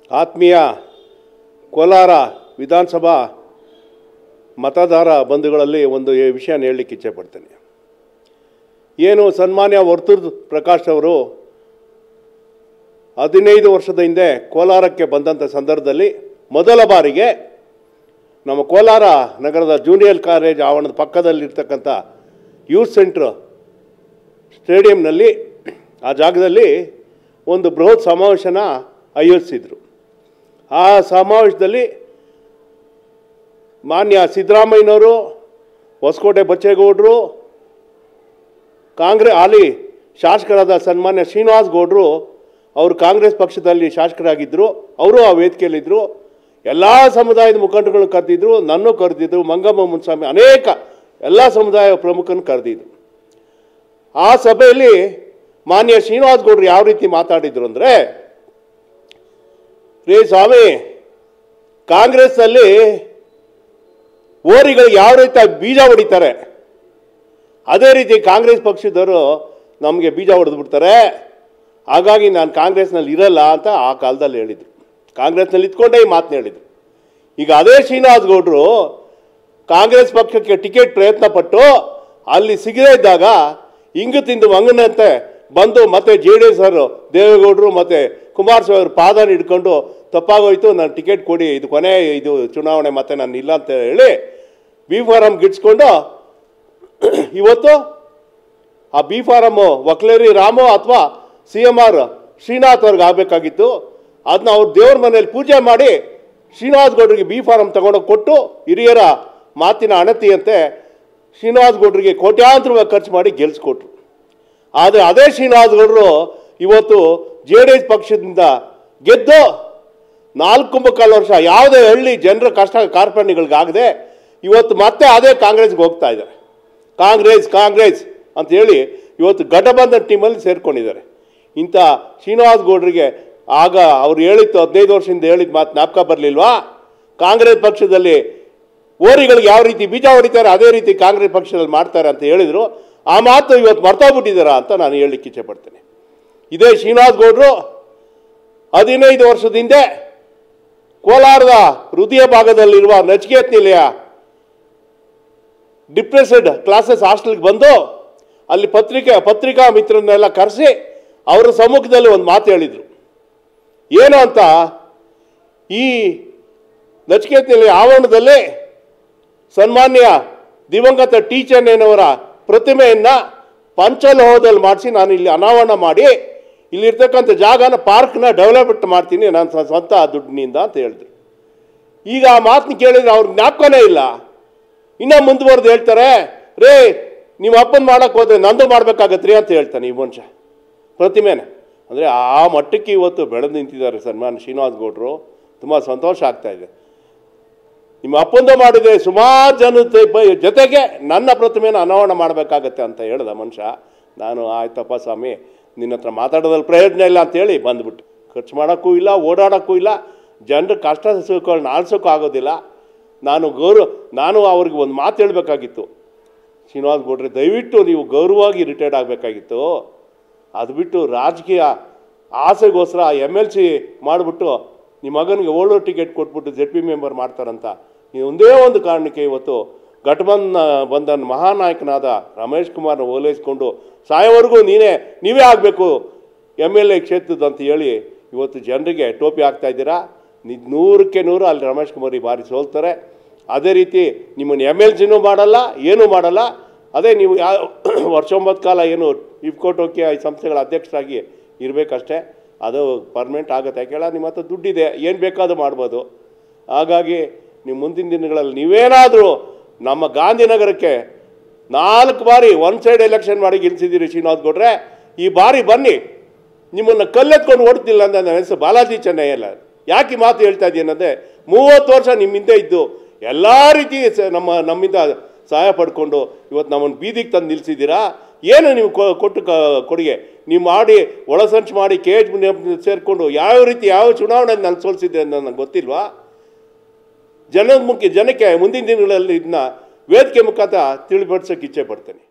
ಆತ್ಮೀಯ ಕೋಲಾರ ವಿಧಾನಸಭಾ ಮತದಾರ ಬಂಧುಗಳಲ್ಲಿ ಒಂದು ಈ ವಿಷಯನ ಹೇಳಲಿಕ್ಕೆ ಇಚ್ಛೆಪಡ್ತೇನೆ ಏನು ಸನ್ಮಾನ್ಯ ವರ್ತೂರ್ ಪ್ರಕಾಶ್ ಅವರು ಹದಿನೈದು ವರ್ಷದ ಹಿಂದೆ ಕೋಲಾರಕ್ಕೆ ಬಂದಂಥ ಸಂದರ್ಭದಲ್ಲಿ ಮೊದಲ ಬಾರಿಗೆ ನಮ್ಮ ಕೋಲಾರ ನಗರದ ಜೂನಿಯರ್ ಕಾಲೇಜ್ ಆವರಣದ ಪಕ್ಕದಲ್ಲಿರ್ತಕ್ಕಂಥ ಯೂತ್ ಸೆಂಟ್ರ್ ಸ್ಟೇಡಿಯಂನಲ್ಲಿ ಆ ಜಾಗದಲ್ಲಿ ಒಂದು ಬೃಹತ್ ಸಮಾವೇಶನ ಆಯೋಜಿಸಿದರು ಆ ಸಮಾವೇಶದಲ್ಲಿ ಮಾನ್ಯ ಸಿದ್ದರಾಮಯ್ಯನವರು ಹೊಸಕೋಟೆ ಬಚ್ಚೇಗೌಡರು ಕಾಂಗ್ರೆಸ್ ಹಾಲಿ ಶಾಸಕರಾದ ಸನ್ಮಾನ್ಯ ಶ್ರೀನಿವಾಸ್ ಗೌಡರು ಅವರು ಕಾಂಗ್ರೆಸ್ ಪಕ್ಷದಲ್ಲಿ ಶಾಸಕರಾಗಿದ್ದರು ಅವರು ಆ ವೇದಿಕೆಯಲ್ಲಿದ್ದರು ಎಲ್ಲ ಸಮುದಾಯದ ಮುಖಂಡಗಳನ್ನು ಕರೆದಿದ್ರು ನನ್ನೂ ಕರೆದಿದ್ರು ಮಂಗಮ್ಮ ಮುನ್ಸ್ವಾಮಿ ಅನೇಕ ಎಲ್ಲ ಸಮುದಾಯ ಪ್ರಮುಖರನ್ನು ಕರೆದಿದ್ರು ಆ ಸಭೆಯಲ್ಲಿ ಮಾನ್ಯ ಶ್ರೀನಿವಾಸ್ ಗೌಡರು ಯಾವ ರೀತಿ ಮಾತಾಡಿದ್ರು ಅಂದರೆ ರೇ ಸ್ವಾಮಿ ಕಾಂಗ್ರೆಸ್ನಲ್ಲಿ ಓರಿಗಳು ಯಾವ ರೀತಿ ಬೀಜ ಹೊಡಿತಾರೆ ಅದೇ ರೀತಿ ಕಾಂಗ್ರೆಸ್ ಪಕ್ಷದವರು ನಮಗೆ ಬೀಜ ಹೊಡೆದು ಬಿಡ್ತಾರೆ ಹಾಗಾಗಿ ನಾನು ಕಾಂಗ್ರೆಸ್ನಲ್ಲಿ ಇರಲ್ಲ ಅಂತ ಆ ಕಾಲದಲ್ಲಿ ಹೇಳಿದರು ಕಾಂಗ್ರೆಸ್ನಲ್ಲಿ ಇದ್ಕೊಂಡೇ ಈ ಮಾತನ್ನ ಹೇಳಿದರು ಈಗ ಅದೇ ಶ್ರೀನಿವಾಸ್ ಗೌಡರು ಕಾಂಗ್ರೆಸ್ ಪಕ್ಷಕ್ಕೆ ಟಿಕೆಟ್ ಪ್ರಯತ್ನ ಪಟ್ಟು ಅಲ್ಲಿ ಸಿಗದೇ ಇದ್ದಾಗ ಇಂಗು ತಿಂದು ಮಂಗನಂತೆ ಬಂದು ಮತ್ತೆ ಜೆ ಡಿ ಎಸ್ ಅವರು ದೇವೇಗೌಡರು ಮತ್ತು ಕುಮಾರಸ್ವಾಮಿ ಅವರು ಪಾದ ಹಿಡ್ಕೊಂಡು ತಪ್ಪಾಗೋಯ್ತು ನಾನು ಟಿಕೆಟ್ ಕೊಡಿ ಇದು ಕೊನೆ ಇದು ಚುನಾವಣೆ ಮತ್ತೆ ನಾನು ಇಲ್ಲ ಅಂತ ಹೇಳಿ ಬಿ ಫಾರಂ ಗಿಟ್ಸ್ಕೊಂಡು ಇವತ್ತು ಆ ಬಿ ಫಾರಮ್ಮು ವಕ್ಲೇರಿ ರಾಮು ಅಥವಾ ಸಿ ಎಮ್ ಆರ್ ಶ್ರೀನಾಥ್ ಅವ್ರಿಗೆ ಆಗಬೇಕಾಗಿತ್ತು ಅದನ್ನ ಅವ್ರು ದೇವ್ರ ಮನೇಲಿ ಪೂಜೆ ಮಾಡಿ ಶ್ರೀನಿವಾಸ್ ಗೌಡ್ರಿಗೆ ಬಿ ಫಾರಂ ತಗೊಂಡೋಗಿ ಕೊಟ್ಟು ಹಿರಿಯರ ಮಾತಿನ ಅಣತಿಯಂತೆ ಶ್ರೀನಿವಾಸ್ ಗೌಡ್ರಿಗೆ ಕೋಟ್ಯಾಂತರ ರೂಪಾಯಿ ಖರ್ಚು ಮಾಡಿ ಗೆಲ್ಸ್ಕೊಟ್ರು ಆದರೆ ಅದೇ ಶ್ರೀನಿವಾಸ್ ಗೌಡರು ಇವತ್ತು ಜೆ ಡಿ ಎಸ್ ಪಕ್ಷದಿಂದ ಗೆದ್ದು ನಾಲ್ಕು ಮುಕ್ಕಾಲು ವರ್ಷ ಯಾವುದೇ ಹಳ್ಳಿ ಜನರ ಕಷ್ಟ ಕಾರ್ಪಣ್ಯಗಳಿಗಾಗದೆ ಇವತ್ತು ಮತ್ತೆ ಅದೇ ಕಾಂಗ್ರೆಸ್ಗೆ ಹೋಗ್ತಾ ಇದ್ದಾರೆ ಕಾಂಗ್ರೆಸ್ ಕಾಂಗ್ರೆಸ್ ಅಂತ ಹೇಳಿ ಇವತ್ತು ಘಟಬಂಧನ್ ಟೀಮಲ್ಲಿ ಸೇರ್ಕೊಂಡಿದ್ದಾರೆ ಇಂಥ ಶ್ರೀನಿವಾಸ್ ಗೌಡ್ರಿಗೆ ಆಗ ಅವ್ರು ಹೇಳಿತ್ತು ಹದಿನೈದು ವರ್ಷದಿಂದ ಹೇಳಿದ ಮಾತು ಜ್ಞಾಪಕ ಬರಲಿಲ್ವಾ ಕಾಂಗ್ರೆಸ್ ಪಕ್ಷದಲ್ಲಿ ಓರಿಗಳಿಗೆ ಯಾವ ರೀತಿ ಬೀಜ ಹೊಡಿತಾರೆ ಅದೇ ರೀತಿ ಕಾಂಗ್ರೆಸ್ ಪಕ್ಷದಲ್ಲಿ ಮಾಡ್ತಾರೆ ಅಂತ ಹೇಳಿದರು ಆ ಮಾತು ಇವತ್ತು ಮರ್ತೋಗ್ಬಿಟ್ಟಿದ್ದಾರಾ ಅಂತ ನಾನು ಹೇಳಲಿಕ್ಕೆ ಇಚ್ಛೆಪಡ್ತೇನೆ ಇದೇ ಶ್ರೀನಿವಾಸ್ ಗೌಡರು ಹದಿನೈದು ವರ್ಷದ ಹಿಂದೆ ಕೋಲಾರದ ಹೃದಯ ಭಾಗದಲ್ಲಿರುವ ನಚಿಕೇತ್ ನಿಲಯ ಡಿಪ್ರೆಸ್ಡ್ ಕ್ಲಾಸಸ್ ಹಾಸ್ಟೆಲ್ಗೆ ಬಂದು ಅಲ್ಲಿ ಪತ್ರಿಕೆ ಪತ್ರಿಕಾ ಮಿತ್ರರನ್ನೆಲ್ಲ ಕರೆಸಿ ಅವರ ಸಮ್ಮುಖದಲ್ಲಿ ಒಂದು ಮಾತು ಹೇಳಿದರು ಏನು ಅಂತ ಈ ನಚಿಕೇತ್ ನಿಲಯ ಆವರಣದಲ್ಲಿ ಸನ್ಮಾನ್ಯ ದಿವಂಗತ ಟೀಚರ್ನೇನವರ ಪ್ರತಿಮೆಯನ್ನು ಪಂಚಲೋಹದಲ್ಲಿ ಮಾಡಿಸಿ ನಾನು ಇಲ್ಲಿ ಅನಾವರಣ ಮಾಡಿ ಇಲ್ಲಿರ್ತಕ್ಕಂಥ ಜಾಗನ ಪಾರ್ಕ್ನ ಡೆವಲಪ್ಮೆಂಟ್ ಮಾಡ್ತೀನಿ ನಾನು ಸ- ಸ್ವಂತ ದುಡ್ಡಿನಿಂದ ಅಂತ ಹೇಳಿದ್ರು ಈಗ ಆ ಮಾತನ್ನ ಕೇಳಿದ್ರೆ ಅವ್ರಿಗೆ ಜ್ಞಾಪಕನೇ ಇಲ್ಲ ಇನ್ನೂ ಮುಂದುವರೆದು ಹೇಳ್ತಾರೆ ರೇ ನೀವು ಅಪ್ಪನ ಮಾಡಕ್ಕೆ ಹೋದ್ರೆ ನಂದು ಮಾಡ್ಬೇಕಾಗತ್ರಿ ಅಂತ ಹೇಳ್ತಾನೆ ಈ ಮನುಷ್ಯ ಪ್ರತಿಮೆನೆ ಅಂದರೆ ಆ ಮಟ್ಟಕ್ಕೆ ಇವತ್ತು ಬೆಳೆದು ನಿಂತಿದ್ದಾರೆ ಸನ್ಮಾನ್ ಶ್ರೀನಿವಾಸ್ ಗೌಡರು ತುಂಬ ಸಂತೋಷ ಆಗ್ತಾ ಇದೆ ನಿಮ್ಮ ಅಪ್ಪಂದು ಮಾಡಿದೆ ಸುಮಾರು ಜನದ ಬ- ಜೊತೆಗೆ ನನ್ನ ಪ್ರತಿಮೆಯನ್ನು ಅನಾವರಣ ಮಾಡಬೇಕಾಗತ್ತೆ ಅಂತ ಹೇಳ್ದ ಮನುಷ್ಯ ನಾನು ಆಯ್ತಪ್ಪ ಸ್ವಾಮಿ ನಿನ್ನ ಹತ್ರ ಮಾತಾಡೋದ್ರಲ್ಲಿ ಪ್ರಯೋಜನ ಇಲ್ಲ ಅಂತೇಳಿ ಬಂದ್ಬಿಟ್ಟು ಖರ್ಚು ಮಾಡೋಕ್ಕೂ ಇಲ್ಲ ಓಡಾಡೋಕ್ಕೂ ಇಲ್ಲ ಜನರ ಕಷ್ಟ ಸುಖಗಳನ್ನ ಆಲಿಸೋಕ್ಕೂ ಆಗೋದಿಲ್ಲ ನಾನು ಗೌರವ ನಾನು ಅವ್ರಿಗೆ ಒಂದು ಮಾತು ಹೇಳಬೇಕಾಗಿತ್ತು ಶ್ರೀನಿವಾಸ್ ಗೌಡ್ರೆ ದಯವಿಟ್ಟು ನೀವು ಗೌರವವಾಗಿ ರಿಟೈರ್ಡ್ ಆಗಬೇಕಾಗಿತ್ತು ಅದು ಬಿಟ್ಟು ರಾಜಕೀಯ ಆಸೆಗೋಸ್ಕರ ಎಮ್ ಎಲ್ ಸಿ ಮಾಡಿಬಿಟ್ಟು ನಿಮ್ಮ ಮಗನಿಗೆ ಓಲ್ಡೋ ಟಿಕೆಟ್ ಕೊಟ್ಬಿಟ್ಟು ಜೆಡ್ ಪಿ ಮೆಂಬರ್ ಮಾಡ್ತಾರಂತ ಈ ಒಂದೇ ಒಂದು ಕಾರಣಕ್ಕೆ ಇವತ್ತು ಘಟಬಂಧನ ಬಂಧನ್ ಮಹಾನಾಯಕನಾದ ರಮೇಶ್ ಕುಮಾರ್ನ ಓಲೈಸ್ಕೊಂಡು ಸಾಯೋವರೆಗೂ ನೀನೇ ನೀವೇ ಆಗಬೇಕು ಎಮ್ ಎಲ್ ಎ ಕ್ಷೇತ್ರದ ಅಂತ ಹೇಳಿ ಇವತ್ತು ಜನರಿಗೆ ಟೋಪಿ ಹಾಕ್ತಾ ಇದ್ದೀರಾ ನಿ ನೂರಕ್ಕೆ ನೂರು ಅಲ್ಲಿ ರಮೇಶ್ ಕುಮಾರ್ ಈ ಬಾರಿ ಸೋಲ್ತಾರೆ ಅದೇ ರೀತಿ ನಿಮ್ಮನ್ನು ಎಮ್ ಎಲ್ ಸಿನೂ ಮಾಡಲ್ಲ ಏನೂ ಮಾಡಲ್ಲ ಅದೇ ನೀವು ಯಾವ ವರ್ಷೊಂಬತ್ತು ಕಾಲ ಏನು ಇಫ್ಕೋ ಟೋಕಿಯ ಈ ಸಂಸ್ಥೆಗಳ ಅಧ್ಯಕ್ಷರಾಗಿ ಇರಬೇಕಷ್ಟೇ ಅದು ಪರ್ಮನೆಂಟ್ ಆಗುತ್ತೆ ಯಾಕೆಲ್ಲ ನಿಮ್ಮ ಹತ್ರ ದುಡ್ಡಿದೆ ಏನು ಬೇಕಾದ್ರೂ ಮಾಡ್ಬೋದು ಹಾಗಾಗಿ ನೀವು ಮುಂದಿನ ದಿನಗಳಲ್ಲಿ ನೀವೇನಾದರೂ ನಮ್ಮ ಗಾಂಧಿನಗರಕ್ಕೆ ನಾಲ್ಕು ಬಾರಿ ಒನ್ ಸೈಡ್ ಎಲೆಕ್ಷನ್ ಮಾಡಿ ಗೆಲ್ಸಿದ್ದೀರಿ ಶ್ರೀನಿವಾಸ್ ಗೌಡ್ರೆ ಈ ಬಾರಿ ಬನ್ನಿ ನಿಮ್ಮನ್ನು ಕಲ್ಲೆತ್ಕೊಂಡು ಓಡ್ತಿಲ್ಲ ಅಂತ ನನ್ನ ಹೆಸರು ಬಾಲಾಜಿ ಚೆನ್ನೈ ಅಲ್ಲ ಯಾಕೆ ಈ ಮಾತು ಹೇಳ್ತಾ ಇದ್ದೀನಿ ಅಂದರೆ ಮೂವತ್ತು ವರ್ಷ ನಿಮ್ಮ ಹಿಂದೆ ಇದ್ದು ಎಲ್ಲ ರೀತಿ ಸ- ನಮ್ಮ ನಮ್ಮಿಂದ ಸಹಾಯ ಪಡ್ಕೊಂಡು ಇವತ್ತು ನಮ್ಮನ್ನು ಬೀದಿಗೆ ತಂದು ನಿಲ್ಲಿಸಿದ್ದೀರಾ ಏನು ನೀವು ಕೊ- ಕೊಟ್ಟು ಕ ಕೊಡುಗೆ ನೀವು ಮಾಡಿ ಒಳಸಂಚು ಮಾಡಿ ಕೆ ಎಚ್ ಸೇರಿಕೊಂಡು ಯಾವ ರೀತಿ ಯಾವ ಚುನಾವಣೆ ನಾನು ಸೋಲಿಸಿದ್ದೆ ಅಂತ ನನಗೆ ಗೊತ್ತಿಲ್ವಾ ಜನದ ಮುಖ್ಯ ಜನಕ್ಕೆ ಮುಂದಿನ ದಿನಗಳಲ್ಲಿ ಇದನ್ನ ವೇದಿಕೆ ಮುಖಾಂತರ ತಿಳಿಪಡಿಸೋಕೆ ಇಚ್ಛೆ ಪಡ್ತೇನೆ